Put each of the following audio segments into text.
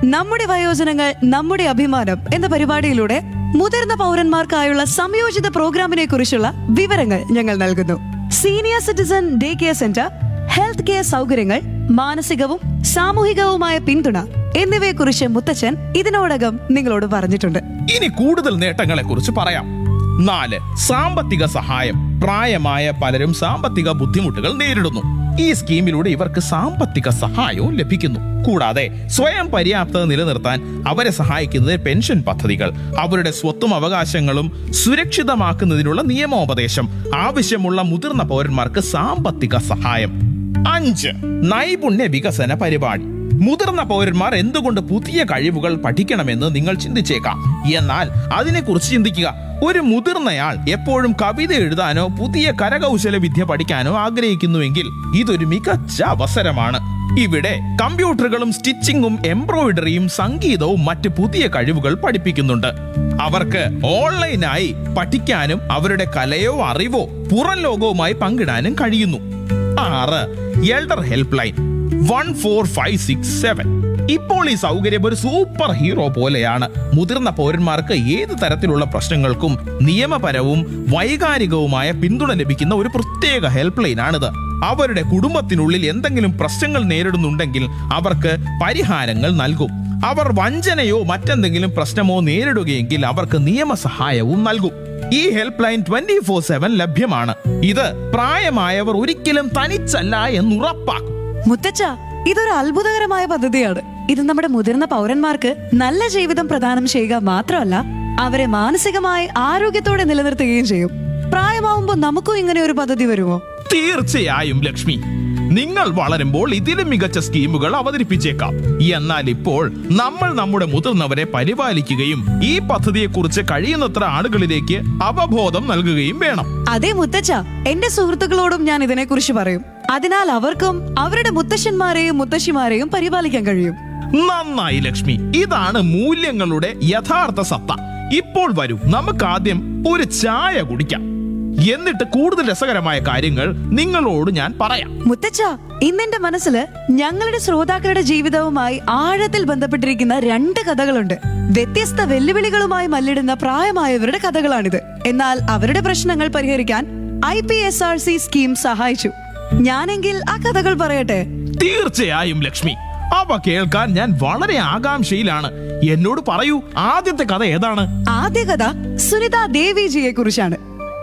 നമ്മുടെ വയോജനങ്ങൾ നമ്മുടെ അഭിമാനം എന്ന പരിപാടിയിലൂടെ മുതിർന്ന പൗരന്മാർക്കായുള്ള സംയോജിത പ്രോഗ്രാമിനെ കുറിച്ചുള്ള വിവരങ്ങൾ ഞങ്ങൾ നൽകുന്നു senior citizen day care centre health care സൗകര്യങ്ങൾ മാനസികവും സാമൂഹികവുമായ പിന്തുണ എന്നിവയെക്കുറിച്ച് മുത്തച്ഛൻ ഇതിനോടകം നിങ്ങളോട് പറഞ്ഞിട്ടുണ്ട് ഇനി കൂടുതൽ നേട്ടങ്ങളെ കുറിച്ച് പറയാം നാല് സാമ്പത്തിക സഹായം പ്രായമായ പലരും സാമ്പത്തിക ബുദ്ധിമുട്ടുകൾ നേരിടുന്നു ഈ സ്കീമിലൂടെ ഇവർക്ക് സാമ്പത്തിക സഹായവും ലഭിക്കുന്നു കൂടാതെ സ്വയം പര്യാപ്തത നിലനിർത്താൻ അവരെ സഹായിക്കുന്നത് പെൻഷൻ പദ്ധതികൾ അവരുടെ സ്വത്തും അവകാശങ്ങളും സുരക്ഷിതമാക്കുന്നതിനുള്ള നിയമോപദേശം ആവശ്യമുള്ള മുതിർന്ന പൗരന്മാർക്ക് സാമ്പത്തിക സഹായം അഞ്ച് നൈപുണ്യ വികസന പരിപാടി മുതിർന്ന പൗരന്മാർ എന്തുകൊണ്ട് പുതിയ കഴിവുകൾ പഠിക്കണമെന്ന് നിങ്ങൾ ചിന്തിച്ചേക്കാം എന്നാൽ അതിനെക്കുറിച്ച് ചിന്തിക്കുക ഒരു മുതിർന്നയാൾ എപ്പോഴും കവിത എഴുതാനോ പുതിയ കരകൗശല വിദ്യ പഠിക്കാനോ ആഗ്രഹിക്കുന്നുവെങ്കിൽ ഇതൊരു മികച്ച അവസരമാണ് ഇവിടെ കമ്പ്യൂട്ടറുകളും സ്റ്റിച്ചിങ്ങും എംബ്രോയിഡറിയും സംഗീതവും മറ്റ് പുതിയ കഴിവുകൾ പഠിപ്പിക്കുന്നുണ്ട് അവർക്ക് ഓൺലൈനായി പഠിക്കാനും അവരുടെ കലയോ അറിവോ പുറം ലോകവുമായി പങ്കിടാനും കഴിയുന്നു ആറ് elder helpline one four five six seven ഇപ്പോൾ ഈ സൗകര്യം ഒരു സൂപ്പർ ഹീറോ പോലെയാണ് മുതിർന്ന പൗരന്മാർക്ക് ഏത് തരത്തിലുള്ള പ്രശ്നങ്ങൾക്കും നിയമപരവും വൈകാരികവുമായ പിന്തുണ ലഭിക്കുന്ന ഒരു പ്രത്യേക ഹെൽപ്പ് ലൈൻ ആണിത് അവരുടെ കുടുംബത്തിനുള്ളിൽ എന്തെങ്കിലും പ്രശ്നങ്ങൾ നേരിടുന്നുണ്ടെങ്കിൽ അവർക്ക് പരിഹാരങ്ങൾ നൽകും അവർ വഞ്ചനയോ മറ്റെന്തെങ്കിലും പ്രശ്നമോ നേരിടുകയെങ്കിൽ അവർക്ക് നിയമസഹായവും നൽകും ഈ helpline twenty four seven ലഭ്യമാണ് ഇത് പ്രായമായവർ ഒരിക്കലും തനിച്ചല്ല എന്ന് ഉറപ്പാക്കും മുത്തച്ഛ ഇതൊരു അത്ഭുതകരമായ പദ്ധതിയാണ് ഇത് നമ്മുടെ മുതിർന്ന പൗരന്മാർക്ക് നല്ല ജീവിതം പ്രദാനം ചെയ്യുക മാത്രമല്ല അവരെ മാനസികമായി ആരോഗ്യത്തോടെ നിലനിർത്തുകയും ചെയ്യും പ്രായമാവുമ്പോ നമുക്കും ഇങ്ങനെ ഒരു പദ്ധതി വരുമോ തീർച്ചയായും ലക്ഷ്മി നിങ്ങൾ വളരുമ്പോൾ ഇതിലും മികച്ച സ്കീമുകൾ അവതരിപ്പിച്ചേക്കാം എന്നാൽ ഇപ്പോൾ നമ്മൾ നമ്മുടെ മുതിർന്നവരെ പരിപാലിക്കുകയും ഈ പദ്ധതിയെക്കുറിച്ച് കഴിയുന്നത്ര ആളുകളിലേക്ക് അവബോധം നൽകുകയും വേണം അതേ മുത്തച്ഛ എന്റെ സുഹൃത്തുക്കളോടും ഞാൻ ഇതിനെക്കുറിച്ച് പറയും അതിനാൽ അവർക്കും അവരുടെ മുത്തശ്ശന്മാരെയും മുത്തശ്ശിമാരെയും പരിപാലിക്കാൻ കഴിയും നന്നായി ലക്ഷ്മി ഇതാണ് മൂല്യങ്ങളുടെ യഥാർത്ഥ സത്ത ഇപ്പോൾ വരൂ നമുക്ക് ആദ്യം ഒരു ചായ കുടിക്കാം എന്നിട്ട് കൂടുതൽ രസകരമായ കാര്യങ്ങൾ നിങ്ങളോട് ഞാൻ പറയാം മുത്തച്ഛ ഇന്നെന്റെ മനസ്സിൽ ഞങ്ങളുടെ ശ്രോതാക്കളുടെ ജീവിതവുമായി ആഴത്തിൽ ബന്ധപ്പെട്ടിരിക്കുന്ന രണ്ട് കഥകളുണ്ട് വ്യത്യസ്ത വെല്ലുവിളികളുമായി മല്ലിടുന്ന പ്രായമായവരുടെ കഥകളാണിത് എന്നാൽ അവരുടെ പ്രശ്നങ്ങൾ പരിഹരിക്കാൻ I P S R C scheme സഹായിച്ചു ഞാനെങ്കിൽ ആ കഥകൾ പറയട്ടെ തീർച്ചയായും ലക്ഷ്മി അവ കേൾക്കാൻ ഞാൻ വളരെ ആകാംക്ഷയിലാണ് എന്നോട് പറയൂ ആദ്യത്തെ കഥ ഏതാണ് ആദ്യ കഥ സുനിത ദേവിജിയെ കുറിച്ചാണ്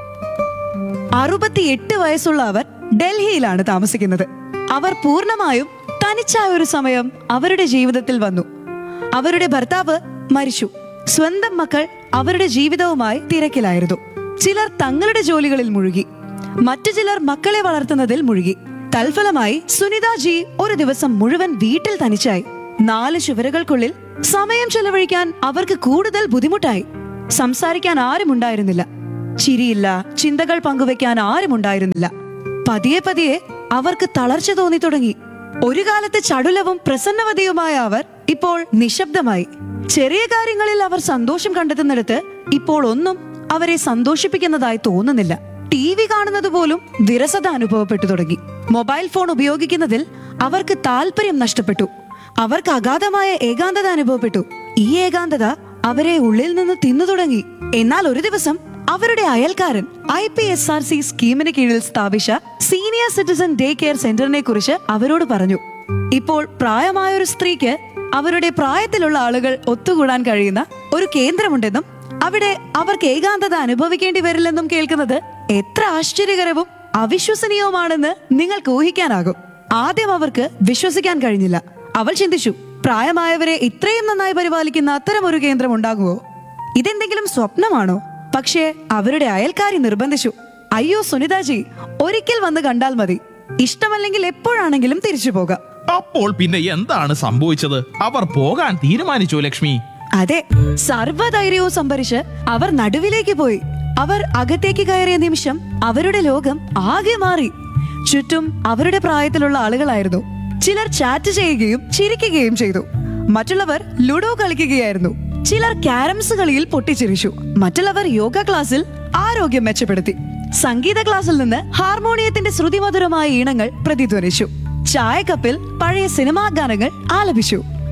അറുപത്തിയെട്ട് വയസ്സുള്ള അവർ ഡൽഹിയിലാണ് താമസിക്കുന്നത് അവർ പൂർണ്ണമായും തനിച്ചായ ഒരു സമയം അവരുടെ ജീവിതത്തിൽ വന്നു അവരുടെ ഭർത്താവ് മരിച്ചു സ്വന്തം മക്കൾ അവരുടെ ജീവിതവുമായി തിരക്കിലായിരുന്നു ചിലർ തങ്ങളുടെ ജോലികളിൽ മുഴുകി മറ്റു ചിലർ മക്കളെ വളർത്തുന്നതിൽ മുഴുകി തൽഫലമായി സുനിത ജി ഒരു ദിവസം മുഴുവൻ വീട്ടിൽ തനിച്ചായി നാല് ചുവരുകൾക്കുള്ളിൽ സമയം ചെലവഴിക്കാൻ അവർക്ക് കൂടുതൽ ബുദ്ധിമുട്ടായി സംസാരിക്കാൻ ആരുമുണ്ടായിരുന്നില്ല ചിരിയില്ല ചിന്തകൾ പങ്കുവെക്കാൻ ആരുമുണ്ടായിരുന്നില്ല പതിയെ പതിയെ അവർക്ക് തളർച്ച തോന്നി തുടങ്ങി ഒരു കാലത്ത് ചടുലവും പ്രസന്നവതിയുമായ അവർ ഇപ്പോൾ നിശബ്ദമായി ചെറിയ കാര്യങ്ങളിൽ അവർ സന്തോഷം കണ്ടെത്തുന്നിടത്ത് ഇപ്പോൾ ഒന്നും അവരെ സന്തോഷിപ്പിക്കുന്നതായി തോന്നുന്നില്ല ടി വി കാണുന്നത് പോലും വിരസത അനുഭവപ്പെട്ടു തുടങ്ങി മൊബൈൽ ഫോൺ ഉപയോഗിക്കുന്നതിൽ അവർക്ക് താല്പര്യം നഷ്ടപ്പെട്ടു അവർക്ക് അഗാധമായ ഏകാന്തത അനുഭവപ്പെട്ടു ഈ ഏകാന്തത അവരെ ഉള്ളിൽ നിന്ന് തിന്നു തുടങ്ങി എന്നാൽ ഒരു ദിവസം അവരുടെ അയൽക്കാരൻ I P S R C സ്കീമിന് കീഴിൽ സ്ഥാപിച്ച സീനിയർ സിറ്റിസൺ ഡേ കെയർ സെന്ററിനെ കുറിച്ച് അവരോട് പറഞ്ഞു ഇപ്പോൾ പ്രായമായ ഒരു സ്ത്രീക്ക് അവരുടെ പ്രായത്തിലുള്ള ആളുകൾ ഒത്തുകൂടാൻ കഴിയുന്ന ഒരു കേന്ദ്രമുണ്ടെന്നും അവിടെ അവർക്ക് ഏകാന്തത അനുഭവിക്കേണ്ടി വരില്ലെന്നും കേൾക്കുന്നത് എത്ര ആശ്ചര്യകരവും അവിശ്വസനീയവുമാണെന്ന് നിങ്ങൾക്ക് ഊഹിക്കാനാകും ആദ്യം അവർക്ക് വിശ്വസിക്കാൻ കഴിഞ്ഞില്ല അവൾ ചിന്തിച്ചു പ്രായമായവരെ ഇത്രയും നന്നായി പരിപാലിക്കുന്ന അത്തരം ഒരു കേന്ദ്രം ഉണ്ടാകുമോ ഇതെന്തെങ്കിലും സ്വപ്നമാണോ പക്ഷേ അവരുടെ അയൽക്കാരി നിർബന്ധിച്ചു അയ്യോ സുനിതാജി ഒരിക്കൽ വന്ന് കണ്ടാൽ മതി ഇഷ്ടമല്ലെങ്കിൽ എപ്പോഴാണെങ്കിലും തിരിച്ചു പോകാം അപ്പോൾ പിന്നെ എന്താണ് സംഭവിച്ചത് അവർ പോകാൻ തീരുമാനിച്ചു ലക്ഷ്മി അതെ സർവ്വധൈര്യവും സംഭരിച്ച് അവർ നടുവിലേക്ക് പോയി അവർ അകത്തേക്ക് കയറിയ നിമിഷം അവരുടെ ലോകം ആകെ മാറി ചുറ്റും അവരുടെ പ്രായത്തിലുള്ള ആളുകളായിരുന്നു ചിലർ ചാറ്റ് ചെയ്യുകയും ചിരിക്കുകയും ചെയ്തു മറ്റുള്ളവർ ലുഡോ കളിക്കുകയായിരുന്നു ചിലർ ക്യാരംസ് കളിയിൽ പൊട്ടിച്ചിരിച്ചു മറ്റുള്ളവർ യോഗ ക്ലാസ്സിൽ ആരോഗ്യം മെച്ചപ്പെടുത്തി സംഗീത ക്ലാസ്സിൽ നിന്ന് ഹാർമോണിയത്തിന്റെ ശ്രുതിമധുരമായ ഈണങ്ങൾ പ്രതിധ്വനിച്ചു ചായക്കപ്പിൽ പഴയ സിനിമാ ഗാനങ്ങൾ ആലപിച്ചു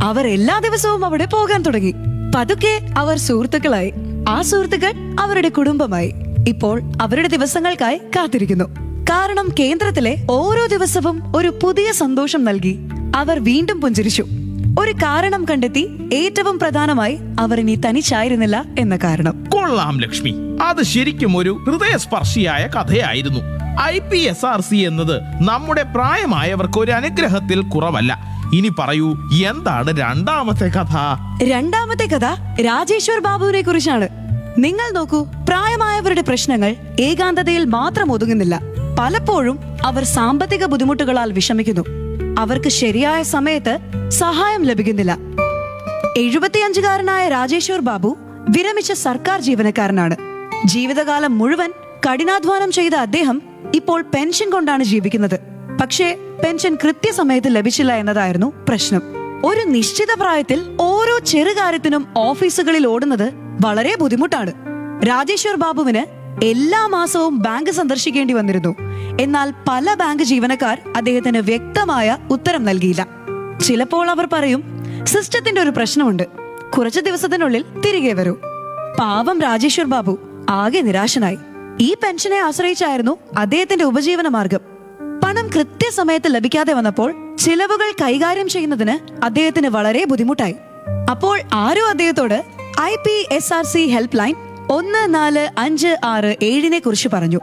അവർ എല്ലാ ദിവസവും അവിടെ പോകാൻ തുടങ്ങി പതുക്കെ അവർ സുഹൃത്തുക്കളായി ആ സുഹൃത്തുക്കൾ അവരുടെ കുടുംബമായി ഇപ്പോൾ അവരുടെ ദിവസങ്ങൾക്കായി കാത്തിരിക്കുന്നു കാരണം കേന്ദ്രത്തിലെ ഓരോ ദിവസവും ഒരു പുതിയ സന്തോഷം നൽകി അവർ വീണ്ടും പുഞ്ചിരിച്ചു ഒരു കാരണം കണ്ടെത്തി ഏറ്റവും പ്രധാനമായി അവർ ഇനി തനിച്ചായിരുന്നില്ല എന്ന കാരണം കൊള്ളാം ലക്ഷ്മി അത് ശരിക്കും ഒരു ഹൃദയസ്പർശിയായ കഥയായിരുന്നു I P S R C എന്നത് നമ്മുടെ പ്രായമായവർക്ക് ഒരു അനുഗ്രഹത്തിൽ കുറവല്ല ഇനി പറയൂ എന്താണ് രണ്ടാമത്തെ കഥ രണ്ടാമത്തെ കഥ രാജേശ്വർ ബാബുവിനെ കുറിച്ചാണ് നിങ്ങൾ നോക്കൂ പ്രായമായവരുടെ പ്രശ്നങ്ങൾ ഏകാന്തതയിൽ മാത്രം ഒതുങ്ങുന്നില്ല പലപ്പോഴും അവർ സാമ്പത്തിക ബുദ്ധിമുട്ടുകളാൽ വിഷമിക്കുന്നു അവർക്ക് ശരിയായ സമയത്ത് സഹായം ലഭിക്കുന്നില്ല എഴുപത്തിയഞ്ചുകാരനായ രാജേശ്വർ ബാബു വിരമിച്ച സർക്കാർ ജീവനക്കാരനാണ് ജീവിതകാലം മുഴുവൻ കഠിനാധ്വാനം ചെയ്ത അദ്ദേഹം ഇപ്പോൾ പെൻഷൻ കൊണ്ടാണ് ജീവിക്കുന്നത് പക്ഷേ പെൻഷൻ കൃത്യസമയത്ത് ലഭിച്ചില്ല എന്നതായിരുന്നു പ്രശ്നം ഒരു നിശ്ചിത പ്രായത്തിൽ ഓരോ ചെറുകാര്യത്തിനും ഓഫീസുകളിൽ ഓടുന്നത് വളരെ ബുദ്ധിമുട്ടാണ് രാജേശ്വർ ബാബുവിന് എല്ലാ മാസവും ബാങ്ക് സന്ദർശിക്കേണ്ടി വന്നിരുന്നു എന്നാൽ പല ബാങ്ക് ജീവനക്കാർ അദ്ദേഹത്തിന് വ്യക്തമായ ഉത്തരം നൽകിയില്ല ചിലപ്പോൾ അവർ പറയും സിസ്റ്റത്തിന്റെ ഒരു പ്രശ്നമുണ്ട് കുറച്ചു ദിവസത്തിനുള്ളിൽ തിരികെ വരൂ പാവം രാജേശ്വർ ബാബു ആകെ നിരാശനായി ഈ പെൻഷനെ ആശ്രയിച്ചായിരുന്നു അദ്ദേഹത്തിന്റെ ഉപജീവന മാർഗം പണം കൃത്യസമയത്ത് ലഭിക്കാതെ വന്നപ്പോൾ ചിലവുകൾ കൈകാര്യം ചെയ്യുന്നതിന് അദ്ദേഹത്തിന് വളരെ ബുദ്ധിമുട്ടായി അപ്പോൾ ആരോ അദ്ദേഹത്തോട് I P S R C helpline ഒന്ന് നാല് അഞ്ച് ആറ് ഏഴിനെ കുറിച്ച് പറഞ്ഞു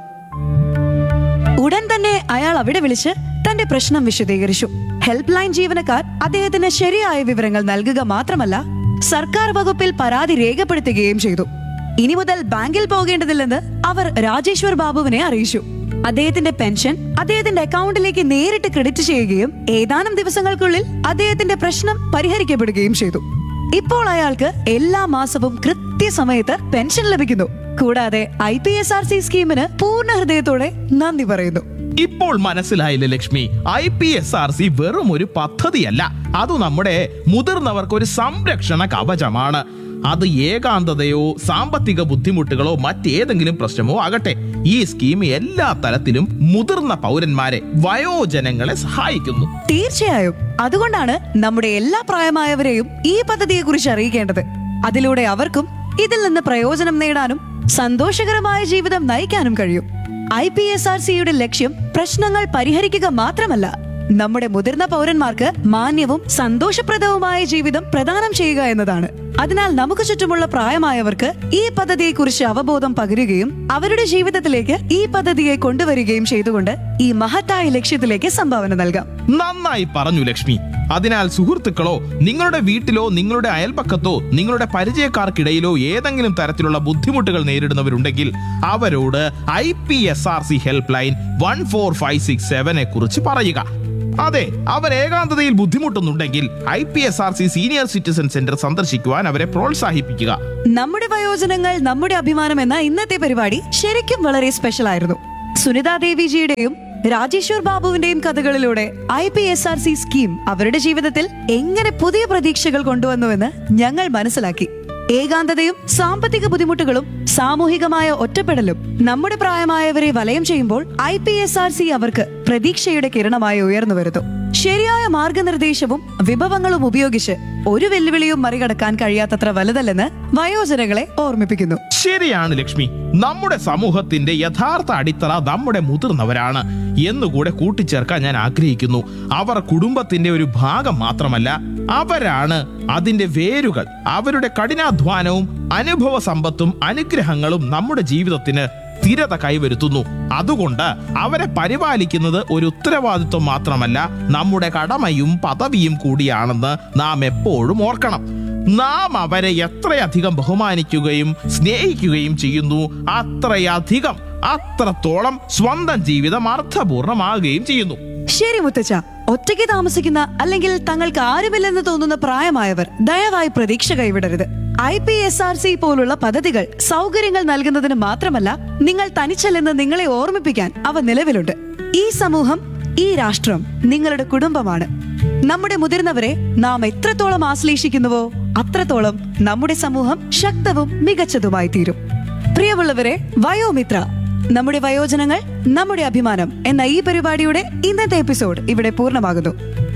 ഉടൻ തന്നെ അയാൾ അവിടെ വിളിച്ച് തന്റെ പ്രശ്നം വിശദീകരിച്ചു ഹെൽപ്പ് ലൈൻ ജീവനക്കാർ അദ്ദേഹത്തിന് ശരിയായ വിവരങ്ങൾ നൽകുക മാത്രമല്ല സർക്കാർ വകുപ്പിൽ പരാതി രേഖപ്പെടുത്തുകയും ചെയ്തു ഇനി മുതൽ ബാങ്കിൽ പോകേണ്ടതില്ലെന്ന് അവർ രാജേശ്വർ ബാബുവിനെ അറിയിച്ചു അദ്ദേഹത്തിന്റെ പെൻഷൻ അദ്ദേഹത്തിന്റെ അക്കൗണ്ടിലേക്ക് നേരിട്ട് ക്രെഡിറ്റ് ചെയ്യുകയും ഏതാനും ദിവസങ്ങൾക്കുള്ളിൽ അദ്ദേഹത്തിന്റെ പ്രശ്നം പരിഹരിക്കപ്പെടുകയും ചെയ്തു ഇപ്പോൾ അയാൾക്ക് എല്ലാ മാസവും കൃത്യസമയത്ത് പെൻഷൻ ലഭിക്കുന്നു കൂടാതെ I P S R C സ്കീമിന് പൂർണ്ണ ഹൃദയത്തോടെ നന്ദി പറയുന്നു ഇപ്പോൾ മനസ്സിലായില്ലേ Lakshmi I P S R C വെറും ഒരു പദ്ധതിയല്ല അത് നമ്മുടെ മുതിർന്നവർക്ക് ഒരു സംരക്ഷണ കവചമാണ് അത് ഏകാന്തതയോ സാമ്പത്തിക ബുദ്ധിമുട്ടുകളോ മറ്റേതെങ്കിലും പ്രശ്നമോ ആകട്ടെ ഈ സ്കീം എല്ലാ തലത്തിലും മുതിർന്ന പൗരന്മാരെ വയോജനങ്ങളെ സഹായിക്കുന്നു തീർച്ചയായും അതുകൊണ്ടാണ് നമ്മുടെ എല്ലാ പ്രായമായവരെയും ഈ പദ്ധതിയെ കുറിച്ച് അറിയിക്കേണ്ടത് അതിലൂടെ അവർക്കും ഇതിൽ നിന്ന് പ്രയോജനം നേടാനും സന്തോഷകരമായ ജീവിതം നയിക്കാനും കഴിയും ഐ പി എസ് ആർ സിയുടെ ലക്ഷ്യം പ്രശ്നങ്ങൾ പരിഹരിക്കുക മാത്രമല്ല നമ്മുടെ മുതിർന്ന പൗരന്മാർക്ക് മാന്യവും സന്തോഷപ്രദവുമായ ജീവിതം പ്രദാനം ചെയ്യുക എന്നതാണ് അതിനാൽ നമുക്ക് ചുറ്റുമുള്ള പ്രായമായവർക്ക് ഈ പദ്ധതിയെക്കുറിച്ച് അവബോധം പകരുകയും അവരുടെ ജീവിതത്തിലേക്ക് ഈ പദ്ധതിയെ കൊണ്ടുവരികയും ചെയ്തുകൊണ്ട് ഈ മഹത്തായ ലക്ഷ്യത്തിലേക്ക് സംഭാവന നൽകാം നന്നായി പറഞ്ഞു ലക്ഷ്മി അതിനാൽ സുഹൃത്തുക്കളോ നിങ്ങളുടെ വീട്ടിലോ നിങ്ങളുടെ അയൽപക്കത്തോ നിങ്ങളുടെ പരിചയക്കാർക്കിടയിലോ ഏതെങ്കിലും തരത്തിലുള്ള ബുദ്ധിമുട്ടുകൾ നേരിടുന്നവരുണ്ടെങ്കിൽ അവരോട് I P S R C helpline one four five six സെവനെ കുറിച്ച് പറയുക അതെ അവർ ഏകാന്തതയിൽ ബുദ്ധിമുട്ടുന്നുണ്ടെങ്കിൽ I P S R C senior citizen centre സന്ദർശിക്കുവാൻ അവരെ പ്രോത്സാഹിപ്പിക്കുക നമ്മുടെ വയോജനങ്ങൾ നമ്മുടെ അഭിമാനം എന്ന ഇന്നത്തെ പരിപാടി ശരിക്കും വളരെ സ്പെഷ്യൽ ആയിരുന്നു സുനിതാ ദേവിജിയുടെയും രാജേശ്വർ ബാബുവിന്റെയും കഥകളിലൂടെ I P S R C scheme അവരുടെ ജീവിതത്തിൽ എങ്ങനെ പുതിയ പ്രതീക്ഷകൾ കൊണ്ടുവന്നുവെന്ന് ഞങ്ങൾ മനസ്സിലാക്കി ഏകാന്തതയും സാമ്പത്തിക ബുദ്ധിമുട്ടുകളും സാമൂഹികമായ ഒറ്റപ്പെടലും നമ്മുടെ പ്രായമായവരെ വലയം ചെയ്യുമ്പോൾ I P S R C അവർക്ക് പ്രതീക്ഷയുടെ കിരണമായി ഉയർന്നു വരുന്നു ശരിയായ മാർഗനിർദ്ദേശവും വിഭവങ്ങളും ഉപയോഗിച്ച് ഒരു വെല്ലുവിളിയും മറികടക്കാൻ കഴിയാത്തത്ര വലുതല്ലെന്ന് വയോജനങ്ങളെ ഓർമ്മിപ്പിക്കുന്നു ശരിയാണ് ലക്ഷ്മി നമ്മുടെ സമൂഹത്തിന്റെ യഥാർത്ഥ അടിത്തറ നമ്മുടെ മുതിർന്നവരാണ് എന്നുകൂടെ കൂട്ടിച്ചേർക്കാൻ ഞാൻ ആഗ്രഹിക്കുന്നു അവർ കുടുംബത്തിന്റെ ഒരു ഭാഗം മാത്രമല്ല അവരാണ് അതിന്റെ വേരുകൾ അവരുടെ കഠിനാധ്വാനവും അനുഭവ സമ്പത്തും അനുഗ്രഹങ്ങളും നമ്മുടെ ജീവിതത്തിന് സ്ഥിരത കൈവരുത്തുന്നു അതുകൊണ്ട് അവരെ പരിപാലിക്കുന്നത് ഒരു ഉത്തരവാദിത്വം മാത്രമല്ല നമ്മുടെ കടമയും പദവിയും കൂടിയാണെന്ന് നാം എപ്പോഴും ഓർക്കണം നാം അവരെ എത്രയധികം ബഹുമാനിക്കുകയും സ്നേഹിക്കുകയും ചെയ്യുന്നു അത്രയധികം അത്രത്തോളം സ്വന്തം ജീവിതം അർത്ഥപൂർണമാകുകയും ചെയ്യുന്നു ശരി മുത്തച്ഛ ഒറ്റയ്ക്ക് താമസിക്കുന്ന അല്ലെങ്കിൽ തങ്ങൾക്ക് ആരുമില്ലെന്ന് തോന്നുന്ന പ്രായമായവർ ദയവായി പ്രതീക്ഷ കൈവിടരുത് I P S R C പോലുള്ള പദ്ധതികൾ സൗകര്യങ്ങൾ നൽകുന്നതിന് മാത്രമല്ല നിങ്ങൾ തനിച്ചല്ലെന്ന് നിങ്ങളെ ഓർമ്മിപ്പിക്കാൻ അവ നിലവിലുണ്ട് ഈ സമൂഹം ഈ രാഷ്ട്രം നിങ്ങളുടെ കുടുംബമാണ് നമ്മുടെ മുതിർന്നവരെ നാം എത്രത്തോളം ആശ്ലേഷിക്കുന്നുവോ അത്രത്തോളം നമ്മുടെ സമൂഹം ശക്തവും മികച്ചതുമായി തീരും പ്രിയമുള്ളവരെ വയോമിത്ര നമ്മുടെ വയോജനങ്ങൾ നമ്മുടെ അഭിമാനം എന്ന ഈ പരിപാടിയുടെ ഇന്നത്തെ എപ്പിസോഡ് ഇവിടെ പൂർണ്ണമാകുന്നു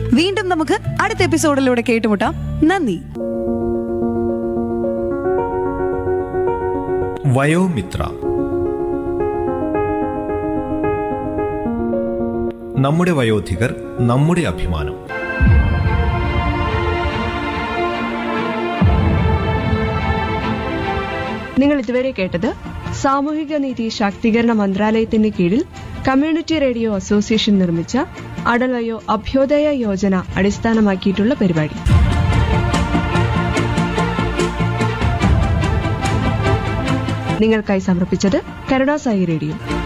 വീണ്ടും നമുക്ക് അടുത്ത എപ്പിസോഡിലൂടെ കേട്ടുമുട്ടാം നന്ദി വയോമിത്ര നമ്മുടെ വയോധികർ നമ്മുടെ അഭിമാനം നിങ്ങൾ ഇതുവരെ കേട്ടത് സാമൂഹിക നീതി ശാക്തീകരണ മന്ത്രാലയത്തിന് കീഴിൽ കമ്മ്യൂണിറ്റി റേഡിയോ അസോസിയേഷൻ നിർമ്മിച്ച അടൽ വയോ അഭ്യോദയ യോജന അടിസ്ഥാനമാക്കിയിട്ടുള്ള പരിപാടി നിങ്ങൾക്കായി സമർപ്പിച്ചത് കരുണാസായി റേഡിയോ